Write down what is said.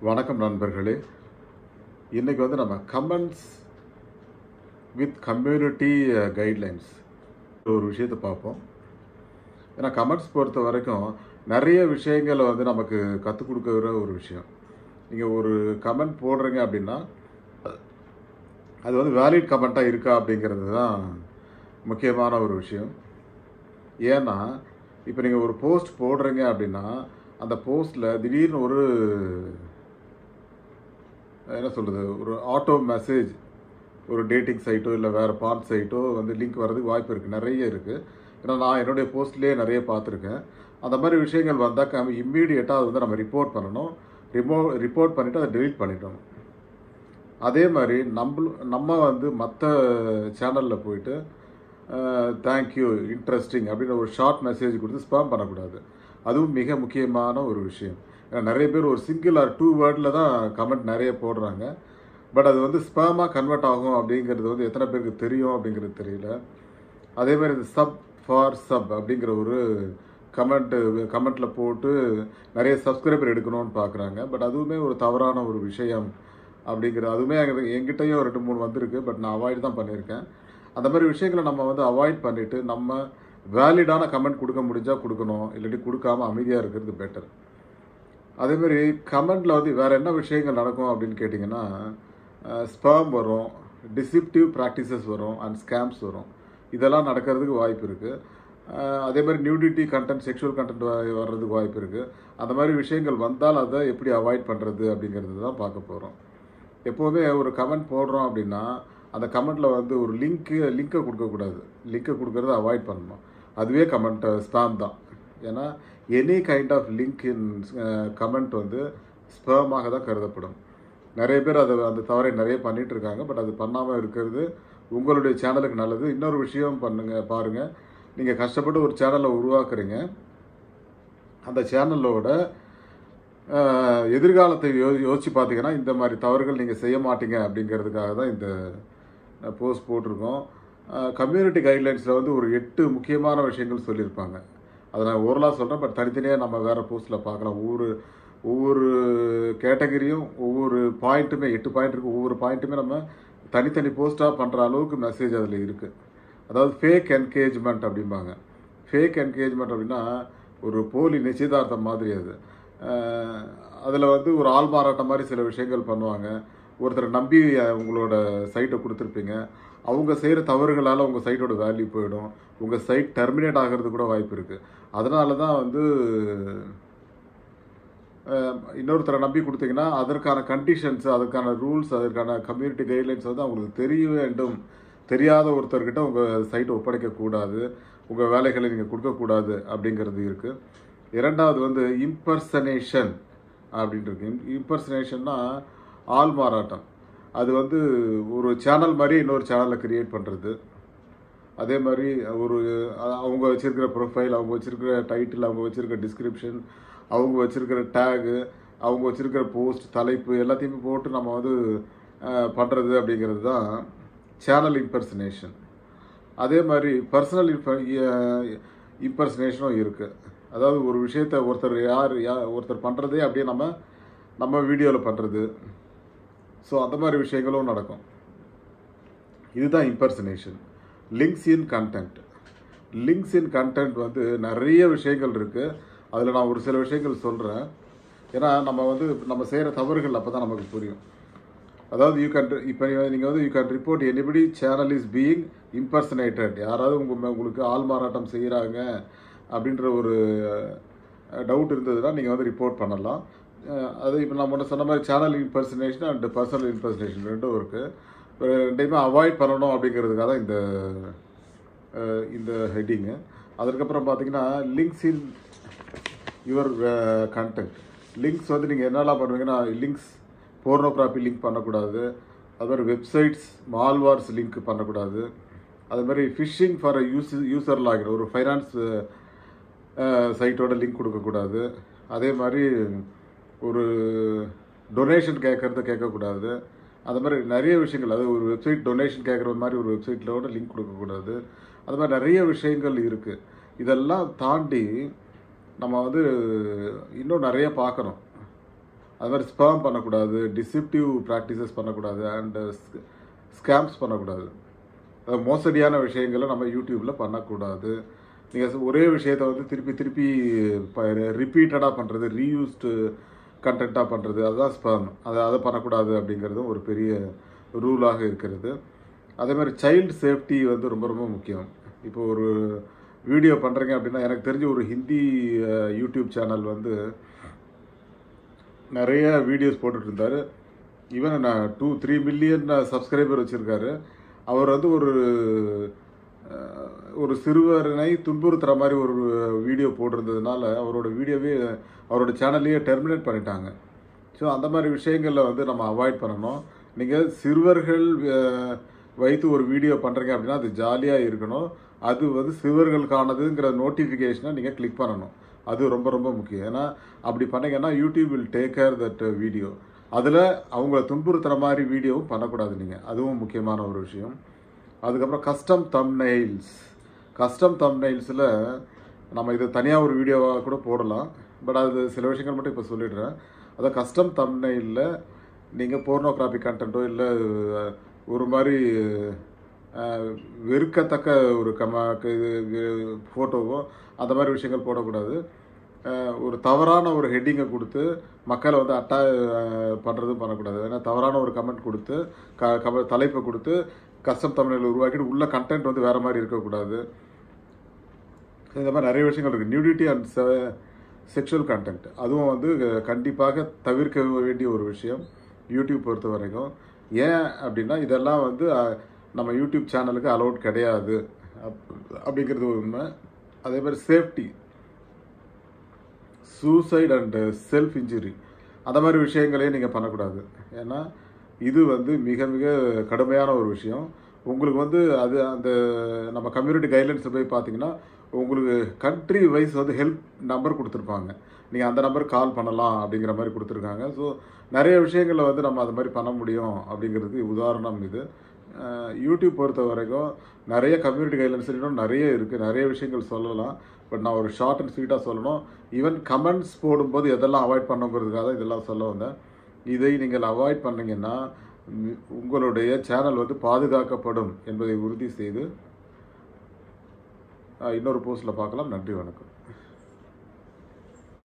வணக்கம் நண்பர்களே இன்றைக்கி வந்து நம்ம கமெண்ட்ஸ் வித் கம்யூனிட்டி கைட்லைன்ஸ் ஒரு விஷயத்தை பார்ப்போம் ஏன்னா கமெண்ட்ஸ் பொறுத்த வரைக்கும் நிறைய விஷயங்களை வந்து நமக்கு கற்றுக் கொடுக்குற ஒரு விஷயம் நீங்கள் ஒரு கமெண்ட் போடுறீங்க அப்படின்னா அது வந்து வேலிட் கமெண்ட்டாக இருக்கா அப்படிங்கிறது தான் முக்கியமான ஒரு விஷயம் ஏன்னா இப்போ நீங்கள் ஒரு போஸ்ட் போடுறீங்க அப்படின்னா அந்த போஸ்ட்டில் திடீர்னு ஒரு என்ன சொல்கிறது ஒரு ஆட்டோ மெசேஜ் ஒரு டேட்டிங் சைட்டோ இல்லை வேறு பார்ட் சைட்டோ வந்து லிங்க் வர்றதுக்கு வாய்ப்பு இருக்குது நிறைய இருக்குது ஏன்னா நான் என்னுடைய போஸ்ட்லேயே நிறைய பார்த்துருக்கேன் அந்த மாதிரி விஷயங்கள் வந்தால் நம்ம இம்மீடியட்டாக அதை வந்து நம்ம ரிப்போர்ட் பண்ணணும் ரிமோ ரிப்போர்ட் பண்ணிவிட்டு அதை டெலீட் பண்ணிடணும் அதே மாதிரி நம்ம நம்ம வந்து மற்ற சேனலில் போயிட்டு தேங்க்யூ இன்ட்ரெஸ்டிங் அப்படின்னு ஒரு ஷார்ட் மெசேஜ் கொடுத்து ஸ்பாம் பண்ணக்கூடாது அதுவும் மிக முக்கியமான ஒரு விஷயம் ஏன்னா நிறைய பேர் ஒரு சிங்கிள் ஆர் டூ வேர்டில் தான் கமெண்ட் நிறைய போடுறாங்க பட் அது வந்து ஸ்பேமாக கன்வெர்ட் ஆகும் அப்படிங்கிறது வந்து எத்தனை பேருக்கு தெரியும் அப்படிங்கிறது தெரியல அதே மாதிரி இந்த சப் ஃபார் சப் அப்படிங்கிற ஒரு கமெண்ட்டு கமெண்ட்டில் போட்டு நிறைய சப்ஸ்கிரைபர் எடுக்கணும்னு பார்க்குறாங்க பட் அதுவுமே ஒரு தவறான ஒரு விஷயம் அப்படிங்கிற அதுவுமே எங்க- என்கிட்டயும் ரெண்டு மூணு வந்திருக்கு பட் நான் அவாய்ட் தான் பண்ணியிருக்கேன் அந்த மாதிரி விஷயங்களை நம்ம வந்து அவாய்ட் பண்ணிவிட்டு நம்ம வேலிடான கமெண்ட் கொடுக்க முடிஞ்சால் கொடுக்கணும் இல்லாட்டி கொடுக்காம அமைதியாக இருக்கிறது பெட்டர் அதேமாரி கமெண்டில் வந்து வேறு என்ன விஷயங்கள் நடக்கும் அப்படின்னு கேட்டிங்கன்னா ஸ்பேம் வரும் டிசிப்டிவ் ப்ராக்டிசஸ் வரும் அண்ட் ஸ்கேம்ஸ் வரும் இதெல்லாம் நடக்கிறதுக்கு வாய்ப்பு இருக்குது அதே மாதிரி நியூடிட்டி கண்டென்ட் செக்ஷுவல் கண்டென்ட் வர்றதுக்கு வாய்ப்பு இருக்குது அந்த மாதிரி விஷயங்கள் வந்தால் அதை எப்படி அவாய்ட் பண்ணுறது அப்படிங்கிறது தான் பார்க்க போகிறோம் எப்போவுமே ஒரு கமெண்ட் போடுறோம் அப்படின்னா அந்த கமெண்ட்டில் வந்து ஒரு லிங்க்கு லிங்க்கை கொடுக்கக்கூடாது லிங்க்கை கொடுக்கறத அவாய்ட் பண்ணணும் அதுவே கமெண்ட் ஸ்பேம் தான் ஏன்னா any kind of link in comment வந்து ஸ்பேமாக தான் கருதப்படும் நிறைய பேர் அதை அந்த தவறை நிறைய பண்ணிட்டு இருக்காங்க பட் அது பண்ணாமல் இருக்கிறது உங்களுடைய சேனலுக்கு நல்லது இன்னொரு விஷயம் பண்ணுங்க பாருங்கள் நீங்கள் கஷ்டப்பட்டு ஒரு சேனலை உருவாக்குறீங்க அந்த சேனலோட அஹ், எதிர்காலத்தை யோ யோசிச்சு பார்த்தீங்கன்னா இந்த மாதிரி தவறுகள் நீங்கள் செய்ய மாட்டீங்க அப்படிங்கிறதுக்காக தான் இந்த போஸ்ட் போட்டிருக்கோம் கம்யூனிட்டி கைட்லைன்ஸில் வந்து ஒரு எட்டு முக்கியமான விஷயங்கள் சொல்லியிருப்பாங்க அதை நான் ஓரலாக சொல்கிறேன் பட் தனித்தனியாக நம்ம வேறு போஸ்ட்டில் பார்க்கலாம் ஒவ்வொரு ஒவ்வொரு கேட்டகரியும் ஒவ்வொரு பாயிண்ட்டுமே எட்டு பாயிண்ட் இருக்குது ஒவ்வொரு பாயிண்ட்டுமே நம்ம தனித்தனி போஸ்ட்டாக பண்ணுற அளவுக்கு மெசேஜ் அதில் இருக்குது அதாவது ஃபேக் என்கேஜ்மெண்ட் அப்படிம்பாங்க ஃபேக் என்கேஜ்மெண்ட் அப்படின்னா ஒரு போலி நிச்சயதார்த்தம் மாதிரி அது அதில் வந்து ஒரு ஆள் மாறாட்டம் மாதிரி சில விஷயங்கள் பண்ணுவாங்க ஒருத்தரை நம்பி அஹ், உங்களோட சைட்டை கொடுத்துருப்பீங்க அவங்க செய்கிற தவறுகளால் உங்கள் சைட்டோட வேல்யூ போயிடும் உங்கள் சைட் டெர்மினேட் ஆகிறது கூட வாய்ப்பு இருக்குது அதனால தான் வந்து அஹ், இன்னொருத்தரை நம்பி கொடுத்தீங்கன்னா அதற்கான கண்டிஷன்ஸ் அதற்கான ரூல்ஸ் அதற்கான கம்யூனிட்டி கைட்லைன்ஸ் வந்து அவங்களுக்கு தெரிய வேண்டும் தெரியாத ஒருத்தர்கிட்ட உங்கள் சைட்டை ஒப்படைக்கக்கூடாது உங்கள் வேலைகளை நீங்கள் கொடுக்கக்கூடாது அப்படிங்கிறது இருக்குது இரண்டாவது வந்து இம்பர்சனேஷன் அப்படின்ட்டு இருக்கு இம்பர்சனேஷன்னா ஆள் மாறாட்டம் அது வந்து ஒரு சேனல் மாதிரி இன்னொரு சேனலை கிரியேட் பண்ணுறது அதே மாதிரி ஒரு அ- அவங்க வச்சிருக்கிற ப்ரொஃபைல் அவங்க வச்சிருக்கிற டைட்டில் அவங்க வச்சிருக்கிற டிஸ்கிரிப்ஷன் அவங்க வச்சிருக்கிற டேகு அவங்க வச்சிருக்கிற போஸ்ட் தலைப்பு எல்லாத்தையுமே போட்டு நம்ம வந்து பண்ணுறது அப்படிங்கிறது தான் சேனல் இம்பர்சனேஷன் அதே மாதிரி பர்சனல் இம்பர்சனேஷனும் இருக்குது அதாவது ஒரு விஷயத்தை ஒருத்தர் யார் யா ஒருத்தர் பண்ணுறதே அப்படியே நம்ம நம்ம வீடியோவில் பண்ணுறது ஸோ அந்த மாதிரி விஷயங்களும் நடக்கும் இதுதான் impersonation links in content links in content வந்து நிறைய விஷயங்கள் இருக்குது அதில் நான் ஒரு சில விஷயங்கள் சொல்கிறேன் ஏன்னா நம்ம வந்து நம்ம செய்கிற தவறுகள் அப்போ தான் நமக்கு புரியும் அதாவது யூ கேன் இப்போ நீங்கள் வந்து you can report anybody channel is being impersonated யாராவது உங்கள் உங்களுக்கு ஆள் மாறாட்டம் செய்கிறாங்க அப்படின்ற ஒரு டவுட் இருந்ததுன்னா நீங்கள் வந்து ரிப்போர்ட் பண்ணலாம் அஹ் அது இப்போ நான் முன்ன சொன்ன மாதிரி channel impersonation and personal impersonation ரெண்டும் இருக்குது ரெண்டையுமே அவாய்ட் பண்ணணும் அப்படிங்கிறதுக்காக தான் இந்த அஹ் இந்த ஹெட்டிங்கு அதுக்கப்புறம் பார்த்தீங்கன்னா links in your content links வந்து நீங்கள் என்னெல்லாம் பண்ணுவீங்கன்னா லிங்க்ஸ் போர்னோகிராஃபி லிங்க் பண்ணக்கூடாது அது மாதிரி வெப்சைட்ஸ் மால்வார்ஸ் லிங்க் பண்ணக்கூடாது அது மாதிரி phishing for use user login ஒரு ஃபைனான்ஸ் சைட்டோட லிங்க் கொடுக்கக்கூடாது அதே மாதிரி ஒரு டொனேஷன் கேட்குறத கேட்கக்கூடாது அது மாதிரி நிறைய விஷயங்கள் அது ஒரு வெப்சைட் டொனேஷன் கேட்குற மாதிரி ஒரு வெப்சைட்டில் லிங்க் கொடுக்கக்கூடாது அது மாதிரி நிறைய விஷயங்கள் இருக்குது இதெல்லாம் தாண்டி நம்ம வந்து இன்னும் நிறைய பார்க்கணும் அது மாதிரி ஸ்பேம் பண்ணக்கூடாது டிசிப்டிவ் ப்ராக்டிசஸ் பண்ணக்கூடாது அண்ட் ஸ்கேம்ஸ் பண்ணக்கூடாது அது மோசடியான விஷயங்களை நம்ம யூடியூப்பில் பண்ணக்கூடாது நீங்கள் ஒரே விஷயத்தை வந்து திருப்பி திருப்பி ரிப்பீட்டடாக பண்ணுறது ரீயூஸ்டு கண்டென்ட்டாக பண்ணுறது அதுதான் ஸ்பேம் அதை அதை பண்ணக்கூடாது அப்படிங்கிறதும் ஒரு பெரிய ரூலாக இருக்கிறது அதே மாதிரி சைல்டு சேஃப்டி வந்து ரொம்ப ரொம்ப முக்கியம் இப்போ ஒரு வீடியோ பண்ணுறீங்க அப்படின்னா எனக்கு தெரிஞ்ச ஒரு ஹிந்தி அஹ், யூடியூப் சேனல் வந்து நிறைய வீடியோஸ் போட்டுட்டு இருந்தார் ஈவன் நான் டூ த்ரீ மில்லியன் சப்ஸ்கிரைபர் வச்சுருக்காரு அவர் வந்து ஒரு அஹ், ஒரு சிறுவரனை துன்புறுத்துகிற மாதிரி ஒரு வீடியோ போட்டிருந்ததுனால அவரோட வீடியோவே அவரோட சேனல்லையே டெர்மினேட் பண்ணிட்டாங்க ஸோ அந்த மாதிரி விஷயங்களில் வந்து நம்ம அவாய்ட் பண்ணணும் நீங்கள் சிறுவர்கள் அஹ், வைத்து ஒரு வீடியோ பண்ணுறீங்க அப்படின்னா அது ஜாலியாக இருக்கணும் அது வந்து சிறுவர்களுக்கானதுங்கிற நோட்டிஃபிகேஷனை நீங்கள் கிளிக் பண்ணணும் அது ரொம்ப ரொம்ப முக்கியம் ஏன்னா அப்படி பண்ணீங்கன்னா YouTube will take care that video அதில் அவங்கள துன்புறுத்துகிற மாதிரி வீடியோவும் பண்ணக்கூடாது நீங்கள் அதுவும் முக்கியமான ஒரு விஷயம் அதுக்கப்புறம் கஸ்டம் தம்னைல்ஸ் கஸ்டம் தம்னைல்ஸில் நம்ம இது தனியாக ஒரு வீடியோவாக கூட போடலாம் பட் அது சில விஷயங்கள் மட்டும் இப்போ சொல்லிடுறேன் அதான் கஸ்டம் தம்னைலில் நீங்கள் போர்னோகிராஃபி கண்டென்ட்டோ இல்லை ஒரு மாதிரி அஹ், வெறுக்கத்தக்க ஒரு கம ஃபோட்டோவோ அந்த மாதிரி விஷயங்கள் போடக்கூடாது அஹ், ஒரு தவறான ஒரு ஹெட்டிங்கை கொடுத்து மக்களை வந்து அட்டா பண்ணுறதும் பண்ணக்கூடாது ஏன்னா தவறான ஒரு கமெண்ட் கொடுத்து க கம தலைப்பை கொடுத்து கஸ்டம் தமிழில் உருவாக்கிட்டு உள்ள கண்டென்ட் வந்து வேறு மாதிரி இருக்கக்கூடாது இந்த மாதிரி நிறைய விஷயங்கள் இருக்குது நியூடிட்டி அண்ட் செக்ஷுவல் கண்டென்ட் அதுவும் வந்து கண்டிப்பாக தவிர்க்க வேண்டிய ஒரு விஷயம் யூடியூப் பொறுத்த வரைக்கும் ஏன் அப்படின்னா இதெல்லாம் வந்து அஹ், நம்ம யூடியூப் சேனலுக்கு அலௌட் கிடையாது அப்- அப்படிங்கிறது ஒரு உண்மை அதே மாதிரி safety suicide and self injury அந்த மாதிரி விஷயங்களையும் நீங்கள் பண்ணக்கூடாது ஏன்னா இது வந்து மிக மிக கடுமையான ஒரு விஷயம் உங்களுக்கு வந்து அது அந்த நம்ம கம்யூனிட்டி கைட்லைன்ஸில் போய் பார்த்தீங்கன்னா உங்களுக்கு கண்ட்ரி வைஸ் வந்து ஹெல்ப் நம்பர் கொடுத்துருப்பாங்க நீங்கள் அந்த நம்பருக்கு கால் பண்ணலாம் அப்படிங்கிற மாதிரி கொடுத்துருக்காங்க ஸோ நிறைய விஷயங்களில் வந்து நம்ம அது மாதிரி பண்ண முடியும் அப்படிங்கிறதுக்கு உதாரணம் இது அஹ் யூடியூப் பொறுத்த வரைக்கும் நிறைய கம்யூனிட்டி கைட்லைன்ஸ் இன்னும் நிறைய இருக்குது நிறைய விஷயங்கள் சொல்லலாம் பட் நான் ஒரு ஷார்ட் அண்ட் ஸ்வீட்டாக சொல்லணும் ஈவன் கமெண்ட்ஸ் போடும்போது எதெல்லாம் அவாய்ட் பண்ணுங்கிறதுக்காக தான் இதெல்லாம் சொல்ல வந்தேன் இதை நீங்கள் அவாய்ட் பண்ணீங்கன்னா மி- உங்களுடைய சேனல் வந்து பாதுகாக்கப்படும் என்பதை உறுதி செய்து அஹ் இன்னொரு போஸ்ட்டில் பார்க்கலாம் நன்றி வணக்கம்